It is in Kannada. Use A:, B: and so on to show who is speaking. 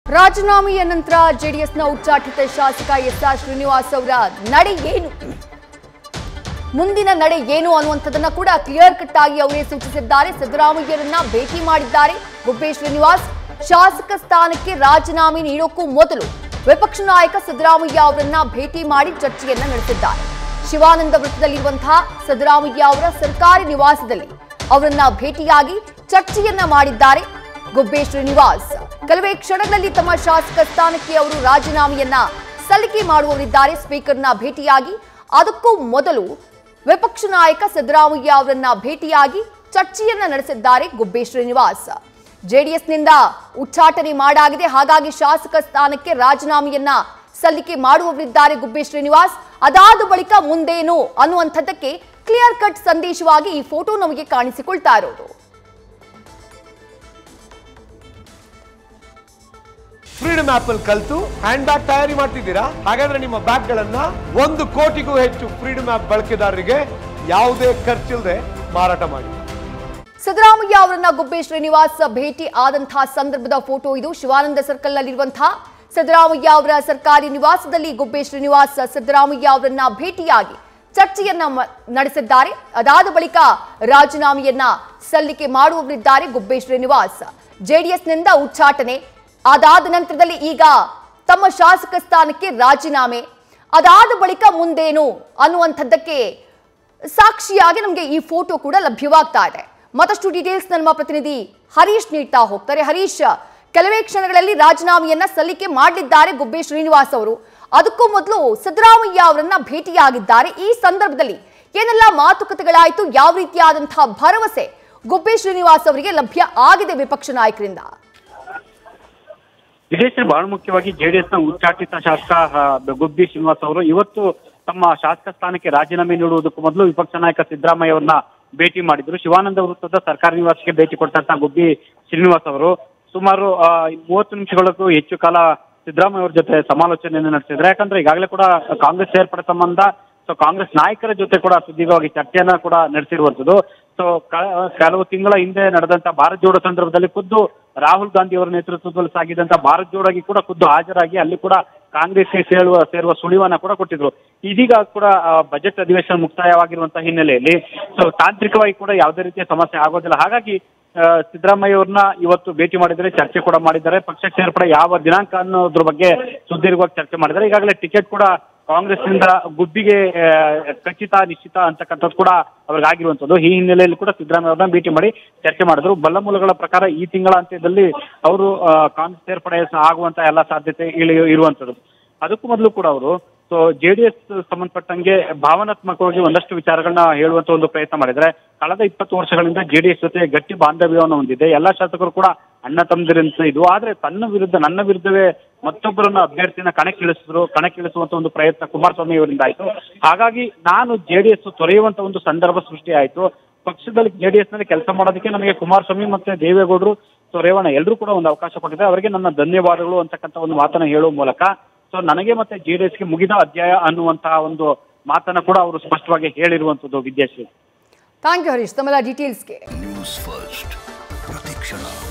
A: ರಾಜೀನಾಮೆಯ ನಂತರ ಜೆಡಿಎಸ್ನ ಉಚ್ಚಾಟಿತ ಶಾಸಕ ಎಸ್ ಆರ್ ಶ್ರೀನಿವಾಸ್ ಅವರ ನಡೆ ಏನು ಮುಂದಿನ ನಡೆ ಏನು ಅನ್ನುವಂಥದ್ದನ್ನ ಕೂಡ ಕ್ಲಿಯರ್ ಕಟ್ ಆಗಿ ಅವರೇ ಸೂಚಿಸಿದ್ದಾರೆ ಸಿದ್ದರಾಮಯ್ಯರನ್ನ ಭೇಟಿ ಮಾಡಿದ್ದಾರೆ ಗುಬ್ಬೆ ಶ್ರೀನಿವಾಸ್ ಶಾಸಕ ಸ್ಥಾನಕ್ಕೆ ರಾಜೀನಾಮೆ ನೀಡೋಕ್ಕೂ ಮೊದಲು ವಿಪಕ್ಷ ನಾಯಕ ಸಿದ್ದರಾಮಯ್ಯ ಅವರನ್ನ ಭೇಟಿ ಮಾಡಿ ಚರ್ಚೆಯನ್ನ ನಡೆಸಿದ್ದಾರೆ ಶಿವಾನಂದ ವೃತ್ತದಲ್ಲಿರುವಂತಹ ಸಿದ್ದರಾಮಯ್ಯ ಅವರ ಸರ್ಕಾರಿ ನಿವಾಸದಲ್ಲಿ ಅವರನ್ನ ಭೇಟಿಯಾಗಿ ಚರ್ಚೆಯನ್ನ ಮಾಡಿದ್ದಾರೆ ಗುಬ್ಬೆ ಶ್ರೀನಿವಾಸ್ ಕೆಲವೇ ಕ್ಷಣಗಳಲ್ಲಿ ತಮ್ಮ ಶಾಸಕ ಸ್ಥಾನಕ್ಕೆ ಅವರು ರಾಜೀನಾಮೆಯನ್ನ ಸಲ್ಲಿಕೆ ಮಾಡುವವರಿದ್ದಾರೆ ಸ್ಪೀಕರ್ನ ಭೇಟಿಯಾಗಿ ಅದಕ್ಕೂ ಮೊದಲು ವಿಪಕ್ಷ ನಾಯಕ ಸಿದ್ದರಾಮಯ್ಯ ಅವರನ್ನ ಭೇಟಿಯಾಗಿ ಚರ್ಚೆಯನ್ನ ನಡೆಸಿದ್ದಾರೆ ಗುಬ್ಬೆ ಶ್ರೀನಿವಾಸ್ ಜೆಡಿಎಸ್ನಿಂದ ಉಚ್ಚಾಟನೆ ಮಾಡಾಗಿದೆ ಹಾಗಾಗಿ ಶಾಸಕ ಸ್ಥಾನಕ್ಕೆ ರಾಜೀನಾಮೆಯನ್ನ ಸಲ್ಲಿಕೆ ಮಾಡುವವರಿದ್ದಾರೆ ಗುಬ್ಬೆ ಶ್ರೀನಿವಾಸ್ ಅದಾದ ಬಳಿಕ ಮುಂದೇನು ಅನ್ನುವಂಥದ್ದಕ್ಕೆ ಕ್ಲಿಯರ್ ಕಟ್ ಸಂದೇಶವಾಗಿ ಈ ಫೋಟೋ ನಮಗೆ ಕಾಣಿಸಿಕೊಳ್ತಾ ಇರೋದು
B: ಫ್ರೀಡಮ್ ಆಪ್ ಅಲ್ಲಿ ಕಲ್ತು ಹ್ಯಾಂಡ್ ಬ್ಯಾಗ್ ತಯಾರಿ ಮಾಡ್ತಿದ್ದೀರಾ ಹಾಗಾದ್ರೆ ನಿಮ್ಮ ಬ್ಯಾಗ್ ಗಳನ್ನ ಒಂದು ಕೋಟಿಗೂ ಹೆಚ್ಚು ಫ್ರೀಡಮ್ ಆಪ್ ಬಳಕೆದಾರರಿಗೆ ಯಾವುದೇ ಖರ್ಚಿಲ್ಲದೆ ಮಾರಾಟ ಮಾಡಿ
A: ಸಿದ್ದರಾಮಯ್ಯ ಅವರನ್ನ ಗುಬ್ಬೆ ಶ್ರೀನಿವಾಸ್ ಭೇಟಿ ಆದಂತಹ ಸಂದರ್ಭದ ಫೋಟೋ ಇದು ಶಿವಾನಂದ ಸರ್ಕಲ್ ನಲ್ಲಿರುವಂತಹ ಸಿದ್ದರಾಮಯ್ಯ ಅವರ ಸರ್ಕಾರಿ ನಿವಾಸದಲ್ಲಿ ಗುಬ್ಬೆ ಶ್ರೀನಿವಾಸ್ ಸಿದ್ದರಾಮಯ್ಯ ಅವರನ್ನ ಭೇಟಿಯಾಗಿ ಚರ್ಚೆಯನ್ನ ಮ- ನಡೆಸಿದ್ದಾರೆ ಅದಾದ ಬಳಿಕ ರಾಜೀನಾಮೆಯನ್ನ ಸಲ್ಲಿಕೆ ಮಾಡುವವರಿದ್ದಾರೆ ಗುಬ್ಬೆ ಶ್ರೀನಿವಾಸ್ ಜೆಡಿಎಸ್ನಿಂದ ಉಚ್ಚಾಟನೆ ಅದಾದ ನಂತರದಲ್ಲಿ ಈಗ ತಮ್ಮ ಶಾಸಕ ಸ್ಥಾನಕ್ಕೆ ರಾಜೀನಾಮೆ ಅದಾದ ಬಳಿಕ ಮುಂದೇನು ಅನ್ನುವಂಥದ್ದಕ್ಕೆ ಸಾಕ್ಷಿಯಾಗಿ ನಮಗೆ ಈ ಫೋಟೋ ಕೂಡ ಲಭ್ಯವಾಗ್ತಾ ಇದೆ ಮತ್ತಷ್ಟು ಡೀಟೇಲ್ಸ್ ನಮ್ಮ ಪ್ರತಿನಿಧಿ ಹರೀಶ್ ನೀಡ್ತಾ ಹೋಗ್ತಾರೆ ಹರೀಶ್ ಕೆಲವೇ ಕ್ಷಣಗಳಲ್ಲಿ ರಾಜೀನಾಮೆಯನ್ನ ಸಲ್ಲಿಕೆ ಮಾಡಲಿದ್ದಾರೆ ಗುಬ್ಬೆ ಶ್ರೀನಿವಾಸ್ ಅವರು ಅದಕ್ಕೂ ಮೊದಲು ಸಿದ್ದರಾಮಯ್ಯ ಅವರನ್ನ ಭೇಟಿಯಾಗಿದ್ದಾರೆ ಈ ಸಂದರ್ಭದಲ್ಲಿ ಏನೆಲ್ಲ ಮಾತುಕತೆಗಳಾಯಿತು ಯಾವ ರೀತಿಯಾದಂತಹ ಭರವಸೆ ಗುಬ್ಬೆ ಶ್ರೀನಿವಾಸ್ ಅವರಿಗೆ ಲಭ್ಯ ಆಗಿದೆ ವಿಪಕ್ಷ ನಾಯಕರಿಂದ
C: ವಿದೇಶ ಬಹಳ ಮುಖ್ಯವಾಗಿ ಜೆಡಿಎಸ್ ನ ಉಚ್ಚಾಟಿತ ಶಾಸಕ ಆ, ಗುಬ್ಬಿ ಶ್ರೀನಿವಾಸ್ ಅವರು ಇವತ್ತು ತಮ್ಮ ಶಾಸಕ ಸ್ಥಾನಕ್ಕೆ ರಾಜೀನಾಮೆ ನೀಡುವುದಕ್ಕೂ ಮೊದಲು ವಿಪಕ್ಷ ನಾಯಕ ಸಿದ್ದರಾಮಯ್ಯ ಅವರನ್ನ ಭೇಟಿ ಮಾಡಿದ್ರು ಶಿವಾನಂದ ವೃತ್ತದ ಸರ್ಕಾರಿ ನಿವಾಸಕ್ಕೆ ಭೇಟಿ ಕೊಟ್ಟಂತ ಗುಬ್ಬಿ ಶ್ರೀನಿವಾಸ್ ಅವರು ಸುಮಾರು ಆ, ಮೂವತ್ತು ನಿಮಿಷಗಳಿಗೂ ಹೆಚ್ಚು ಕಾಲ ಸಿದ್ದರಾಮಯ್ಯ ಅವರ ಜೊತೆ ಸಮಾಲೋಚನೆಯನ್ನು ನಡೆಸಿದ್ರು ಯಾಕಂದ್ರೆ ಈಗಾಗಲೇ ಕೂಡ ಕಾಂಗ್ರೆಸ್ ಸೇರ್ಪಡೆ ಸಂಬಂಧ ಸೊ ಕಾಂಗ್ರೆಸ್ ನಾಯಕರ ಜೊತೆ ಕೂಡ ಸುದೀರ್ಘವಾಗಿ ಚರ್ಚೆಯನ್ನ ಕೂಡ ನಡೆಸಿರುವಂತದ್ದು ಸೊ ಕೆಲವು ತಿಂಗಳ ಹಿಂದೆ ನಡೆದಂತ ಭಾರತ್ ಜೋಡೋ ಸಂದರ್ಭದಲ್ಲಿ ಖುದ್ದು ರಾಹುಲ್ ಗಾಂಧಿ ಅವರ ನೇತೃತ್ವದಲ್ಲಿ ಸಾಗಿದಂತ ಭಾರತ್ ಜೋಡೋಗೆ ಕೂಡ ಖುದ್ದು ಹಾಜರಾಗಿ ಅಲ್ಲಿ ಕೂಡ ಕಾಂಗ್ರೆಸ್ಗೆ ಸೇರುವ ಸೇರುವ ಸುಳಿವನ್ನ ಕೂಡ ಕೊಟ್ಟಿದ್ರು ಇದೀಗ ಕೂಡ ಆ, ಬಜೆಟ್ ಅಧಿವೇಶನ ಮುಕ್ತಾಯವಾಗಿರುವಂತಹ ಹಿನ್ನೆಲೆಯಲ್ಲಿ ಸೊ ತಾಂತ್ರಿಕವಾಗಿ ಕೂಡ ಯಾವುದೇ ರೀತಿಯ ಸಮಸ್ಯೆ ಆಗೋದಿಲ್ಲ ಹಾಗಾಗಿ ಆ, ಸಿದ್ದರಾಮಯ್ಯ ಅವ್ರನ್ನ ಇವತ್ತು ಭೇಟಿ ಮಾಡಿದ್ದಾರೆ ಚರ್ಚೆ ಕೂಡ ಮಾಡಿದ್ದಾರೆ ಪಕ್ಷ ಸೇರ್ಪಡೆ ಯಾವ ದಿನಾಂಕ ಅನ್ನೋದ್ರ ಬಗ್ಗೆ ಸುದೀರ್ಘವಾಗಿ ಚರ್ಚೆ ಮಾಡಿದ್ದಾರೆ ಈಗಾಗಲೇ ಟಿಕೆಟ್ ಕೂಡ ಕಾಂಗ್ರೆಸ್ನಿಂದ ಗುಬ್ಬಿಗೆ ಆ, ಖಚಿತ ನಿಶ್ಚಿತ ಅಂತಕ್ಕಂಥದ್ದು ಕೂಡ ಅವ್ರಿಗೆ ಆಗಿರುವಂತದ್ದು ಈ ಹಿನ್ನೆಲೆಯಲ್ಲಿ ಕೂಡ ಸಿದ್ದರಾಮಯ್ಯ ಅವ್ರನ್ನ ಭೇಟಿ ಮಾಡಿ ಚರ್ಚೆ ಮಾಡಿದ್ರು ಬಲ್ಲ ಮೂಲಗಳ ಪ್ರಕಾರ ಈ ತಿಂಗಳ ಅಂತ್ಯದಲ್ಲಿ ಅವರು ಆ, ಕಾಂಗ್ರೆಸ್ ಸೇರ್ಪಡೆ ಆಗುವಂತ ಎಲ್ಲ ಸಾಧ್ಯತೆ ಇಳಿ- ಇರುವಂತದ್ದು ಅದಕ್ಕೂ ಮೊದಲು ಕೂಡ ಅವರು ಸೊ ಜೆಡಿಎಸ್ ಸಂಬಂಧಪಟ್ಟಂಗೆ ಭಾವನಾತ್ಮಕವಾಗಿ ಒಂದಷ್ಟು ವಿಚಾರಗಳನ್ನ ಹೇಳುವಂತ ಒಂದು ಪ್ರಯತ್ನ ಮಾಡಿದ್ರೆ ಕಳೆದ ಇಪ್ಪತ್ತು ವರ್ಷಗಳಿಂದ ಜೆಡಿಎಸ್ ಜೊತೆ ಗಟ್ಟಿ ಬಾಂಧವ್ಯವನ್ನು ಹೊಂದಿದೆ ಎಲ್ಲಾ ಶಾಸಕರು ಕೂಡ ಅಣ್ಣ ತಮ್ಮದಿರಂತ ಇದು ಆದ್ರೆ ತನ್ನ ವಿರುದ್ಧ ನನ್ನ ವಿರುದ್ಧವೇ ಮತ್ತೊಬ್ಬರನ್ನ ಅಭ್ಯರ್ಥಿನ ಕಣಕ್ಕಿಳಿಸಿದ್ರು ಕಣಕ್ಕಿಳಿಸುವಂತ ಒಂದು ಪ್ರಯತ್ನ ಕುಮಾರಸ್ವಾಮಿ ಅವರಿಂದ ಆಯ್ತು ಹಾಗಾಗಿ ನಾನು ಜೆಡಿಎಸ್ ತೊರೆಯುವಂತ ಒಂದು ಸಂದರ್ಭ ಸೃಷ್ಟಿ ಆಯ್ತು ಪಕ್ಷದಲ್ಲಿ ಜೆಡಿಎಸ್ ನಲ್ಲಿ ಕೆಲಸ ಮಾಡೋದಕ್ಕೆ ನಮಗೆ ಕುಮಾರಸ್ವಾಮಿ ಮತ್ತೆ ದೇವೇಗೌಡರು ಸೊ ರೇವಣ್ಣ ಎಲ್ಲರೂ ಕೂಡ ಒಂದು ಅವಕಾಶ ಕೊಟ್ಟಿದ್ದಾರೆ ಅವರಿಗೆ ನನ್ನ ಧನ್ಯವಾದಗಳು ಅಂತಕ್ಕಂಥ ಒಂದು ಮಾತನ್ನ ಹೇಳುವ ಮೂಲಕ ಸೊ ನನಗೆ ಮತ್ತೆ ಜೆಡಿಎಸ್ಗೆ ಮುಗಿದ ಅಧ್ಯಾಯ ಅನ್ನುವಂತಹ ಒಂದು ಮಾತನ್ನ ಕೂಡ ಅವರು ಸ್ಪಷ್ಟವಾಗಿ ಹೇಳಿರುವಂತದ್ದು ವಿದ್ಯಾಶ್ರೀ
A: ಥ್ಯಾಂಕ್ ಯು ಹರೀಶ್ ತಮ್ಮೆಲ್ಲ ಡೀಟೇಲ್ಸ್ಗೆ
D: ನ್ಯೂಸ್ ಫಸ್ಟ್ ಪ್ರತಿಕ್ಷಣ